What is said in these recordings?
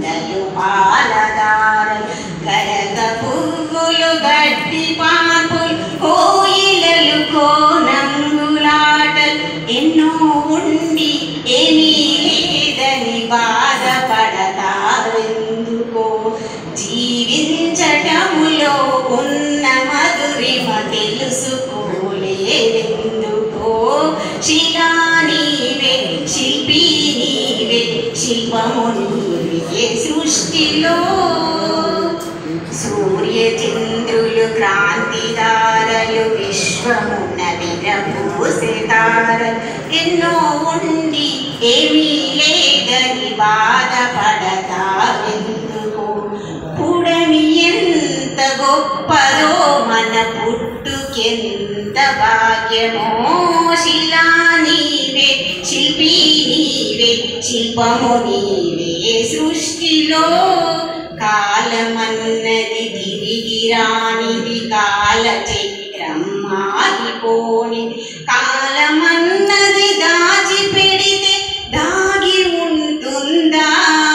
కొండలు పాలదారలు కరక పువ్వులు గడ్డి పాపులు కోయిలలు కోనంగులాటలు ఎన్నో ఉండి ఏమీ లేదని బాధపడతారెందుకో జీవించటములో ఉన్న మధురిమ తెలుసుకోలేదెందుకో శిలా నీవే శిల్పి నీవే శిల్పము నీవే సృష్టిలో సూర్య చంద్రులు క్రాంతిదారలు విశ్వమున్న విరమూసే తారలు ఎన్నో ఉండి ఏమీ లేదని బాధపడతావెందుకు పుడమి ఎంత గొప్పదో మన పుట్టుకెంత భాగ్యమో శిలా నీవే శిల్పి నీవే శిల్పము నీవే సృష్టిలో కాలమన్నది తిరిగి రానిది కాల చక్రం ఆగిపోనిది కాలమన్నది దాచి పెడితే దాగి ఉంటుందా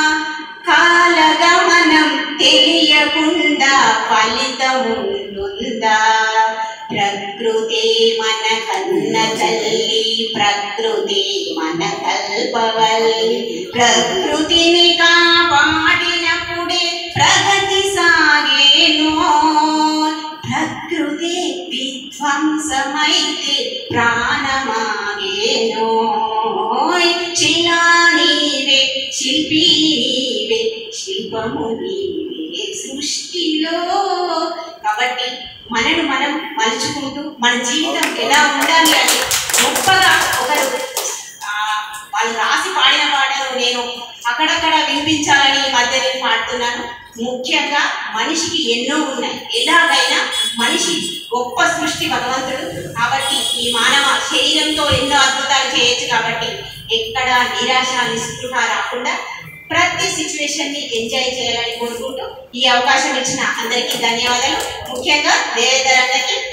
కాలగమనం తెలియకుండా ఫలితం ఉంటుందా ప్రకృతి మన కన్న చల్లి ప్రకృతి మన కల్పవల్లి ప్రకృతిని కాపాడినప్పుడే ప్రగతి సాగేను ప్రకృతి విధ్వంసమైతే ప్రాణమాగేను శిలా నీవే శిల్పి నీవే శిల్పము నీవే సృష్టిలో కాబట్టి మనను మనం మలుచుకుంటూ మన జీవితం ఎలా ఉండాలి అని గొప్పగా ఒకరు ఆ, వాళ్ళు రాసి పాడిన పాటలు నేను అక్కడక్కడ వినిపించాలని ఈ మధ్య నేను పాడుతున్నాను ముఖ్యంగా మనిషికి ఎన్నో ఉన్నాయి ఎలాగైనా మనిషి గొప్ప సృష్టి భగవంతుడు కాబట్టి ఈ మానవ శరీరంతో ఎన్నో అద్భుతాలు చేయొచ్చు కాబట్టి ఎక్కడ నిరాశ నిస్పృహ రాకుండా ప్రతి సిచ్యువేషన్ ని ఎంజాయ్ చేయాలని కోరుకుంటూ ఈ అవకాశం ఇచ్చిన అందరికీ ధన్యవాదాలు ముఖ్యంగా దేవేందర్ అన్నకి